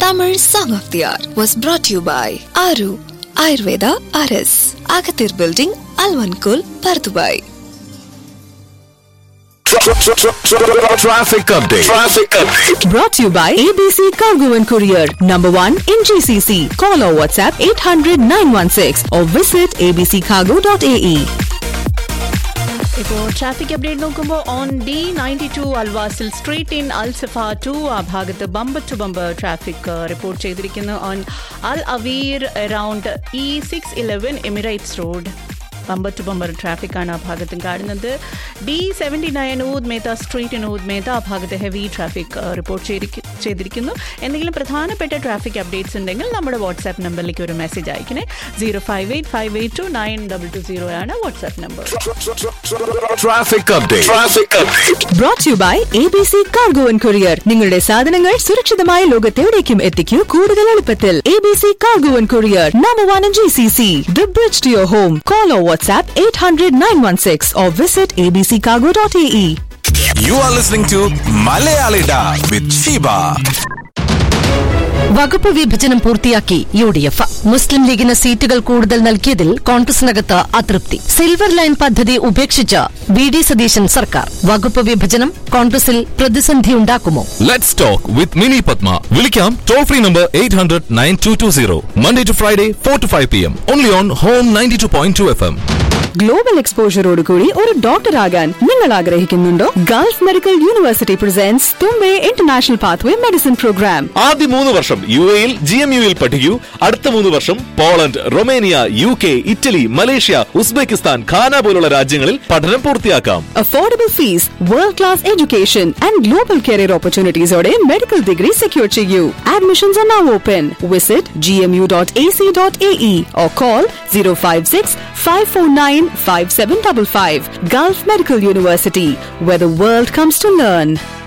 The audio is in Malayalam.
Tamil Song of the Hour was brought to you by Aru Ayurveda RS, Agathir Building, Alvankul, Pardubai. Traffic update. Traffic update. Brought to you by ABC Cargo and Courier, number one in GCC. Call or WhatsApp 800 916 or visit abccargo.ae. ഇപ്പോൾ ട്രാഫിക് അപ്ഡേറ്റ് നോക്കുമ്പോൾ on D ninety two Al Wasl street in Al Safa to ആ ഭാഗത്ത് bumper to bumper traffic report ചെയ്തിരിക്കുന്നു on Al Awir around E six eleven Emirates road bumper to bumper traffic ആണ് ആ ഭാഗത്തും കാണുന്നത് D seventy nine Oud Metha street in Oud Metha ആ ഭാഗത്ത് ഹെവി ട്രാഫിക് റിപ്പോർട്ട് ചെയ്തിരിക്കുന്നു എന്തെങ്കിലും പ്രധാനപ്പെട്ട ട്രാഫിക് അപ്ഡേറ്റ്സ് ഉണ്ടെങ്കിൽ നമ്മുടെ വാട്സാപ്പ് നമ്പറിലേക്ക് ഒരു മെസ്സേജ് അയക്കണേ zero five eight five eight two nine double two zero ആണ് WhatsApp number Traffic update. Traffic update. Brought to you by ABC Cargo and Courier. നിങ്ങളുടെ സാധനങ്ങൾ സുരക്ഷിതമായ ലോകത്തെവിടേക്കും എത്തിക്കൂ കൂടുതൽ എളുപ്പത്തിൽ ABC Cargo and Courier, number one in GCC. The bridge to your home. Call or WhatsApp 800 916 or visit abccargo.ae. You are listening to Malayalida with Sheba. വകുപ്പ് വിഭജനം പൂർത്തിയാക്കി യു ഡി എഫ് മുസ്ലിം ലീഗിന് സീറ്റുകൾ കൂടുതൽ നൽകിയതിൽ കോൺഗ്രസിനകത്ത് അതൃപ്തി സിൽവർ ലൈൻ പദ്ധതി ഉപേക്ഷിച്ച് വി ഡി സതീശൻ സർക്കാർ വകുപ്പ് വിഭജനം കോൺഗ്രസിൽ പ്രതിസന്ധിയുണ്ടാക്കുമോ Let's talk with Mini Padma. Vilikam toll free number 800 9220. Monday to Friday, 4 to 5 p.m. Only on Home 92.2 FM. Global എക്സ്പോഷറോട് കൂടി ഒരു ഡോക്ടർ ആകാൻ നിങ്ങൾ ആഗ്രഹിക്കുന്നുണ്ടോ Gulf medical university presence Thumbay international pathway medicine program ആദ്യ മൂന്ന് വർഷം യു എയിൽ ജി എം യുയിൽ പഠിക്കൂ അടുത്ത മൂന്ന് വർഷം Poland Romania U K Italy Malaysia Uzbekistan Ghana പോലുള്ള രാജ്യങ്ങളിൽ പഠനം പൂർത്തിയാക്കാം affordable fees world class education and global career ഓപ്പർച്യൂണിറ്റീസോടെ മെഡിക്കൽ ഡിഗ്രി സെക്യൂർ ചെയ്യൂ admissions are now open visit G M U dot A C dot A E or call zero five six five four nine five seven double five Gulf medical university where the world comes to learn.